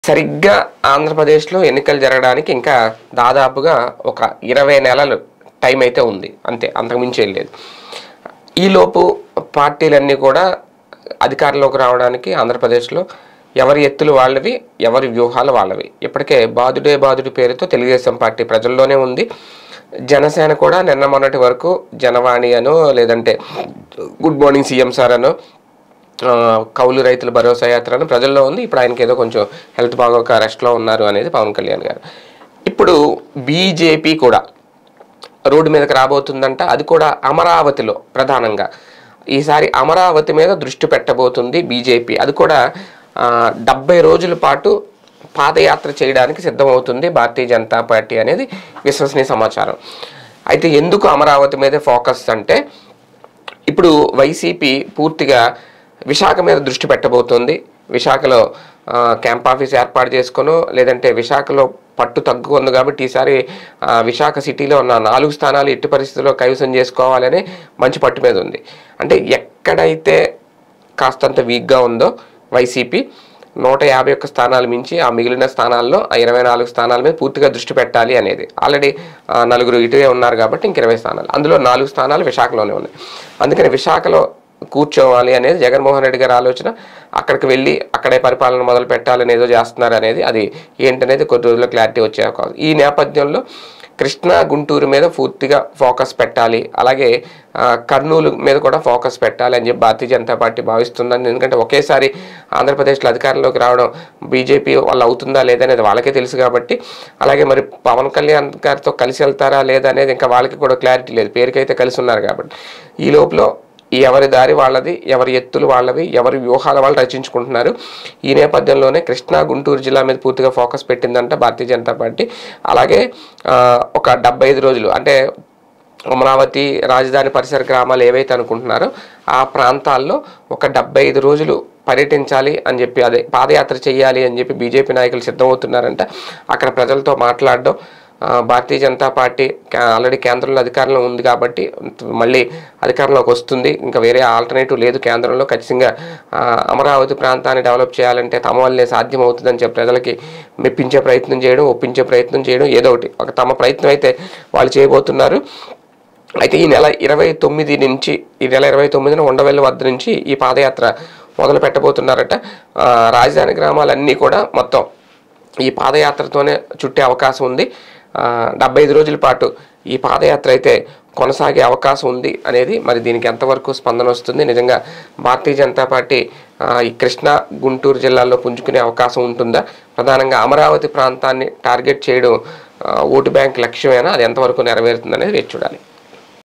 సరిగ్గా ఆంధ్రప్రదేశ్లో ఎన్నికలు జరగడానికి ఇంకా దాదాపుగా ఒక ఇరవై నెలలు టైం అయితే ఉంది అంతే అంతకుమించి ఏం లేదు ఈలోపు పార్టీలన్నీ కూడా అధికారంలోకి రావడానికి ఆంధ్రప్రదేశ్లో ఎవరి ఎత్తులు వాళ్ళవి ఎవరి వ్యూహాలు వాళ్ళవి ఇప్పటికే బాదుడే బాదుడి పేరుతో తెలుగుదేశం పార్టీ ప్రజల్లోనే ఉంది జనసేన కూడా నిన్న మొన్నటి వరకు జనవాణి అనో లేదంటే గుడ్ మార్నింగ్ సీఎం సార్ అనో ఆ, కౌలు రైతుల భరోసా యాత్రను ప్రజల్లో ఉంది ఇప్పుడు ఆయనకి ఏదో కొంచెం హెల్త్ బాగోక రెస్ట్లో ఉన్నారు అనేది పవన్ కళ్యాణ్ గారు ఇప్పుడు బీజేపీ కూడా రోడ్డు మీదకి రాబోతుందంట అది కూడా అమరావతిలో ప్రధానంగా ఈసారి అమరావతి మీద దృష్టి పెట్టబోతుంది బీజేపీ అది కూడా ఆ, డెబ్బై రోజుల పాటు పాదయాత్ర చేయడానికి సిద్ధమవుతుంది భారతీయ జనతా పార్టీ అనేది విశ్వసనీయ సమాచారం అయితే ఎందుకు అమరావతి మీద ఫోకస్ అంటే ఇప్పుడు వైసీపీ పూర్తిగా విశాఖ మీద దృష్టి పెట్టబోతోంది విశాఖలో ఆ, క్యాంప్ ఆఫీస్ ఏర్పాటు చేసుకొనో లేదంటే విశాఖలో పట్టు తగ్గుకుంది కాబట్టి ఈసారి ఆ, విశాఖ సిటీలో ఉన్న నాలుగు స్థానాలు ఎట్టి పరిస్థితుల్లో కైవసం చేసుకోవాలని మంచి పట్టు మీద ఉంది అంటే ఎక్కడైతే కాస్తంత వీక్గా ఉందో వైసీపీ నూట యాభై ఒక్క స్థానాలు మించి ఆ మిగిలిన స్థానాల్లో ఆ ఇరవై నాలుగు స్థానాల మీద పూర్తిగా దృష్టి పెట్టాలి అనేది ఆల్రెడీ ఆ, నలుగురు ఇటువే ఉన్నారు కాబట్టి ఇంక ఇరవై స్థానాలు అందులో నాలుగు స్థానాలు విశాఖలోనే ఉన్నాయి అందుకని విశాఖలో కూర్చోవాలి అనేది జగన్మోహన్ రెడ్డి గారి ఆలోచన అక్కడికి వెళ్ళి అక్కడే పరిపాలన మొదలు పెట్టాలని ఏదో చేస్తున్నారు అనేది అది ఏంటనేది కొద్ది రోజుల్లో క్లారిటీ వచ్చే అవకాశం ఈ నేపథ్యంలో కృష్ణా గుంటూరు మీద పూర్తిగా ఫోకస్ పెట్టాలి అలాగే ఆ, కర్నూలు మీద కూడా ఫోకస్ పెట్టాలి అని చెప్పి భారతీయ జనతా పార్టీ భావిస్తుందని ఎందుకంటే ఒకేసారి ఆంధ్రప్రదేశ్లో అధికారంలోకి రావడం బీజేపీ వాళ్ళు అవుతుందా లేదా అనేది వాళ్ళకే తెలుసు కాబట్టి అలాగే మరి పవన్ కళ్యాణ్ గారితో కలిసి వెళ్తారా లేదా అనేది ఇంకా వాళ్ళకి కూడా క్లారిటీ లేదు పేరుకైతే కలిసి ఉన్నారు కాబట్టి ఈ లోపల ఎవరి దారి వాళ్ళది ఎవరి ఎత్తులు వాళ్ళవి ఎవరి వ్యూహాల వాళ్ళు రచించుకుంటున్నారు ఈ నేపథ్యంలోనే కృష్ణా గుంటూరు జిల్లా మీద పూర్తిగా ఫోకస్ పెట్టిందంట భారతీయ జనతా పార్టీ అలాగే ఆ, ఒక డెబ్బై ఐదు రోజులు అంటే అమరావతి రాజధాని పరిసర గ్రామాలు ఏవైతే అనుకుంటున్నారో ఆ ప్రాంతాల్లో ఒక డెబ్బై ఐదు రోజులు పర్యటించాలి అని చెప్పి అదే పాదయాత్ర చేయాలి అని చెప్పి బీజేపీ నాయకులు సిద్ధమవుతున్నారంట అక్కడ ప్రజలతో మాట్లాడడం ఆ, భారతీయ జనతా పార్టీ కా- ఆల్రెడీ కేంద్రంలో అధికారంలో ఉంది కాబట్టి మళ్ళీ అధికారంలోకి వస్తుంది ఇంకా వేరే ఆల్టర్నేటివ్ లేదు కేంద్రంలో ఖచ్చితంగా ఆ, అమరావతి ప్రాంతాన్ని డెవలప్ చేయాలంటే తమ వల్లే సాధ్యం అవుతుందని చెప్పి ప్రజలకి మెప్పించే ప్రయత్నం చేయడం ఒప్పించే ప్రయత్నం చేయడం ఏదో ఒకటి ఒక తమ ప్రయత్నం అయితే వాళ్ళు చేయబోతున్నారు అయితే ఈ నెల ఇరవై తొమ్మిది నుంచి ఈ నెల ఇరవై తొమ్మిదిన ఉండవెల్లి వద్ద నుంచి ఈ పాదయాత్ర మొదలు పెట్టబోతున్నారట ఆ, రాజధాని గ్రామాలన్నీ కూడా మొత్తం ఈ పాదయాత్రతోనే చుట్టే అవకాశం ఉంది ఆ, డెబ్బై ఐదు రోజుల పాటు ఈ పాదయాత్ర అయితే కొనసాగే అవకాశం ఉంది అనేది మరి దీనికి ఎంతవరకు స్పందన వస్తుంది నిజంగా భారతీయ జనతా పార్టీ ఆ, ఈ కృష్ణా గుంటూరు జిల్లాల్లో పుంజుకునే అవకాశం ఉంటుందా ప్రధానంగా అమరావతి ప్రాంతాన్ని టార్గెట్ చేయడం ఆ, ఓటు బ్యాంక్ లక్ష్యమేనా అది ఎంతవరకు నెరవేరుతుంది అనేది వేచి చూడాలి